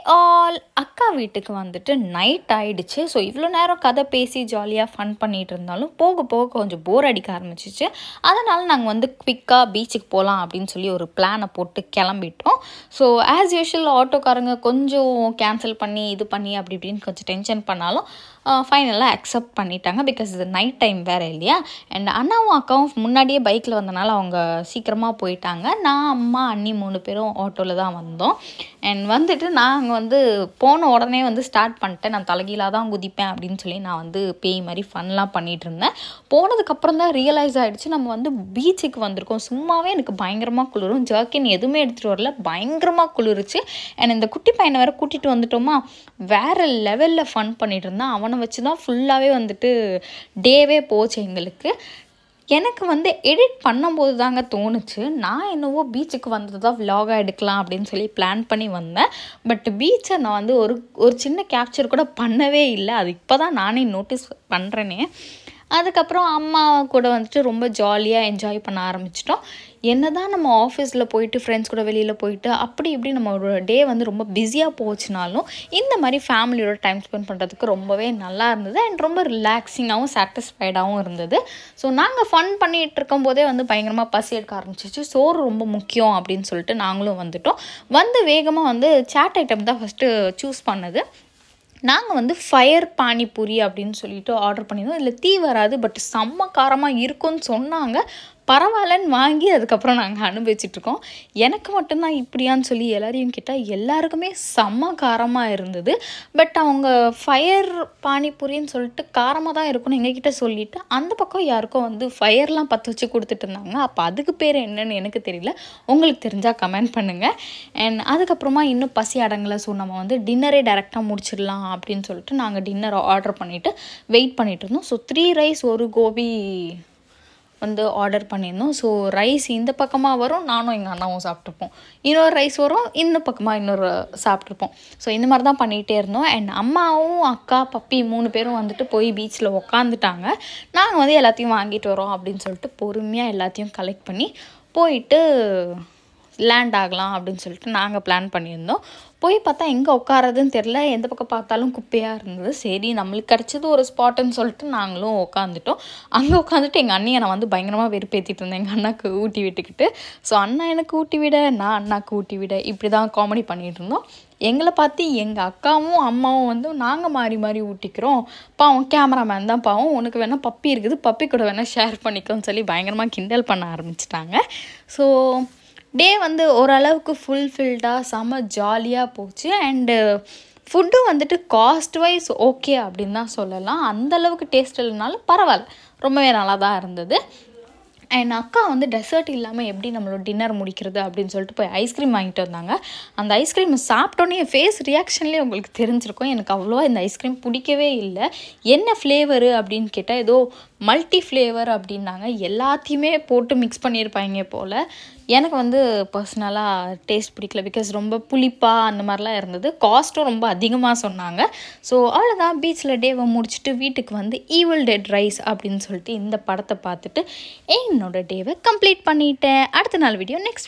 all அக்கா வீட்டுக்கு வந்துட்டு நைட் ஆயிடுச்சு ஸோ இவ்வளோ நேரம் கதை பேசி ஜாலியாக ஃபன் பண்ணிகிட்டு இருந்தாலும் போக போக கொஞ்சம் போர் அடிக்க ஆரம்பிச்சிச்சு அதனால் நாங்கள் வந்து குவிக்காக பீச்சுக்கு போகலாம் அப்படின்னு சொல்லி ஒரு பிளானை போட்டு கிளம்பிட்டோம் ஸோ ஆஸ் யூஷுவல் ஆட்டோக்காரங்க கொஞ்சம் கேன்சல் பண்ணி இது பண்ணி அப்படி இப்படின்னு கொஞ்சம் டென்ஷன் பண்ணாலும் ஃபைனலாக அக்செப்ட் பண்ணிட்டாங்க பிகாஸ் இது நைட் டைம் வேறு இல்லையா அண்ட் அண்ணாவும் அக்காவும் முன்னாடியே பைக்கில் வந்தனால அவங்க சீக்கிரமாக போயிட்டாங்க நான் அம்மா அண்ணி மூணு பேரும் ஆட்டோவில் தான் வந்தோம் அண்ட் வந்துட்டு நாங்கள் வந்து போன உடனே வந்து ஸ்டார்ட் பண்ணிட்டேன் நான் தலைகீழாக தான் குதிப்பேன் அப்படின்னு சொல்லி நான் வந்து பேய் மாதிரி ஃபன்லாம் பண்ணிகிட்டு இருந்தேன் போனதுக்கப்புறம் தான் ரியலைஸ் ஆகிடுச்சு நம்ம வந்து பீச்சுக்கு வந்திருக்கோம் சும்மாவே எனக்கு பயங்கரமாக குளிரும் ஜர்க்கின் எதுவுமே எடுத்துகிட்டு வரல பயங்கரமாக குளிருச்சு அண்ட் இந்த குட்டி பையனை வேறு கூட்டிகிட்டு வந்துட்டோமா வேறு லெவலில் ஃபன் பண்ணிட்டு இருந்தான் அவனை வச்சு தான் ஃபுல்லாகவே வந்துட்டு டேவே போச்சு எங்களுக்கு எனக்கு வந்து எடிட் பண்ணும்போது தாங்க தோணுச்சு நான் என்னவோ பீச்சுக்கு வந்தது தான் விலாகாக எடுக்கலாம் அப்படின்னு சொல்லி பிளான் பண்ணி வந்தேன் பட் பீச்சை நான் வந்து ஒரு ஒரு சின்ன கேப்சர் கூட பண்ணவே இல்லை அது இப்போ தான் நானே நோட்டீஸ் பண்ணுறேனே அதுக்கப்புறம் அம்மா கூட வந்துட்டு ரொம்ப ஜாலியாக என்ஜாய் பண்ண ஆரம்பிச்சிட்டோம் என்ன தான் நம்ம ஆஃபீஸில் போயிட்டு ஃப்ரெண்ட்ஸ் கூட வெளியில் போயிட்டு அப்படி இப்படி நம்ம ஒரு டே வந்து ரொம்ப பிஸியாக போச்சுனாலும் இந்த மாதிரி ஃபேமிலியோட டைம் ஸ்பெண்ட் பண்ணுறதுக்கு ரொம்பவே நல்லா இருந்தது அண்ட் ரொம்ப ரிலாக்ஸிங்காகவும் சாட்டிஸ்ஃபைடாகவும் இருந்தது ஸோ நாங்கள் ஃபன் பண்ணிகிட்டு இருக்கும்போதே வந்து பயங்கரமாக பசி எடுக்க ஆரம்பிச்சிச்சு சோறு ரொம்ப முக்கியம் அப்படின்னு சொல்லிட்டு நாங்களும் வந்துட்டோம் வந்து வேகமாக வந்து சாட் ஐட்டம் தான் ஃபஸ்ட்டு சூஸ் பண்ணது நாங்கள் வந்து ஃபயர் பானிபூரி அப்படின்னு சொல்லிட்டு ஆர்டர் பண்ணியிருந்தோம் இதில் தீ வராது பட் செம்ம காரமாக இருக்கும்னு சொன்னாங்க பரவாயில்லன்னு வாங்கி அதுக்கப்புறம் நாங்கள் அனுபவிச்சிட்ருக்கோம் எனக்கு மட்டும்தான் இப்படியான்னு சொல்லி எல்லாரையும் கேட்டால் எல்லாருக்குமே செம்ம காரமாக இருந்தது பட் அவங்க ஃபயர் பானிபூரின்னு சொல்லிட்டு காரமாக தான் இருக்கும்னு எங்ககிட்ட சொல்லிவிட்டு அந்த பக்கம் யாருக்கும் வந்து ஃபயர்லாம் பற்ற வச்சு கொடுத்துட்டு இருந்தாங்க அப்போ அதுக்கு பேர் என்னன்னு எனக்கு தெரியல உங்களுக்கு தெரிஞ்சால் கமெண்ட் பண்ணுங்கள் அண்ட் அதுக்கப்புறமா இன்னும் பசி அடங்கலை ஸோ நம்ம வந்து டின்னரே டேரெக்டாக முடிச்சிடலாம் அப்படின்னு சொல்லிட்டு நாங்கள் டின்னர் ஆர்டர் பண்ணிவிட்டு வெயிட் பண்ணிகிட்டு இருந்தோம் ஸோ த்ரீ ரைஸ் ஒரு கோபி வந்து ஆர்டர் பண்ணியிருந்தோம் ஸோ ரைஸ் இந்த பக்கமாக வரும் நானும் எங்கள் அண்ணாவும் சாப்பிட்ருப்போம் இன்னொரு ரைஸ் வரும் இந்த பக்கமாக இன்னொரு சாப்பிட்ருப்போம் ஸோ இந்த மாதிரி தான் பண்ணிகிட்டே இருந்தோம் அண்ட் அம்மாவும் அக்கா பப்பி மூணு பேரும் வந்துட்டு போய் பீச்சில் உக்காந்துட்டாங்க நாங்கள் வந்து எல்லாத்தையும் வாங்கிட்டு வரோம் அப்படின்னு சொல்லிட்டு பொறுமையாக எல்லாத்தையும் கலெக்ட் பண்ணி போயிட்டு லேண்ட் ஆகலாம் அப்படின்னு சொல்லிட்டு நாங்கள் பிளான் பண்ணியிருந்தோம் போய் பார்த்தா எங்கே உட்காரதுன்னு தெரில எந்த பக்கம் பார்த்தாலும் குப்பையாக இருந்தது சரி நம்மளுக்கு கிடச்சது ஒரு ஸ்பாட்டுன்னு சொல்லிட்டு நாங்களும் உட்காந்துட்டோம் அங்கே உட்காந்துட்டு எங்கள் அண்ணியை நான் வந்து பயங்கரமாக வெறுப்பேற்றிட்டு இருந்தேன் எங்கள் அண்ணாக்கு ஊட்டி விட்டுக்கிட்டு ஸோ அண்ணா எனக்கு ஊட்டி விட நான் அண்ணாக்கு ஊட்டி விட இப்படி தான் காமெடி பண்ணிகிட்டு இருந்தோம் எங்களை பார்த்து எங்கள் அக்காவும் அம்மாவும் வந்து நாங்கள் மாறி மாறி ஊட்டிக்கிறோம் பாவம் கேமராமேன் தான் பாவம் உனக்கு வேணால் பப்பி இருக்குது பப்பி கூட வேணால் ஷேர் பண்ணிக்கோன்னு சொல்லி பயங்கரமாக கிண்டல் பண்ண ஆரம்பிச்சிட்டாங்க ஸோ டே வந்து ஓரளவுக்கு ஃபுல்ஃபில்டாக செம ஜாலியாக போச்சு அண்டு ஃபுட்டும் வந்துட்டு காஸ்ட் வைஸ் ஓகே அப்படின்னு தான் சொல்லலாம் அந்தளவுக்கு டேஸ்ட் இல்லைனாலும் பரவாயில்ல ரொம்பவே நல்லா தான் இருந்தது என் அக்கா வந்து டெசர்ட் இல்லாமல் எப்படி நம்மளோட டின்னர் முடிக்கிறது அப்படின்னு சொல்லிட்டு போய் ஐஸ்கிரீம் வாங்கிட்டு வந்தாங்க அந்த ஐஸ்கிரீம் சாப்பிட்டோன்னே என் ஃபேஸ் ரியாக்ஷன்லேயே உங்களுக்கு தெரிஞ்சிருக்கும் எனக்கு அவ்வளோவா இந்த ஐஸ்கிரீம் பிடிக்கவே இல்லை என்ன ஃப்ளேவரு அப்படின்னு கேட்டால் ஏதோ மல்டி ஃப்ளேவர் அப்படின்னாங்க எல்லாத்தையுமே போட்டு மிக்ஸ் பண்ணியிருப்பாங்க போல் எனக்கு வந்து பர்சனலாக டேஸ்ட் பிடிக்கல பிகாஸ் ரொம்ப புளிப்பாக அந்த மாதிரிலாம் இருந்தது காஸ்ட்டும் ரொம்ப அதிகமாக சொன்னாங்க ஸோ அவ்வளோதான் பீச்சில் டேவை முடிச்சுட்டு வீட்டுக்கு வந்து ஈவில் டெட் ரைஸ் அப்படின்னு சொல்லிட்டு இந்த படத்தை பார்த்துட்டு என்னோட டேவை கம்ப்ளீட் பண்ணிட்டேன் அடுத்த நாள் வீடியோ நெக்ஸ்ட்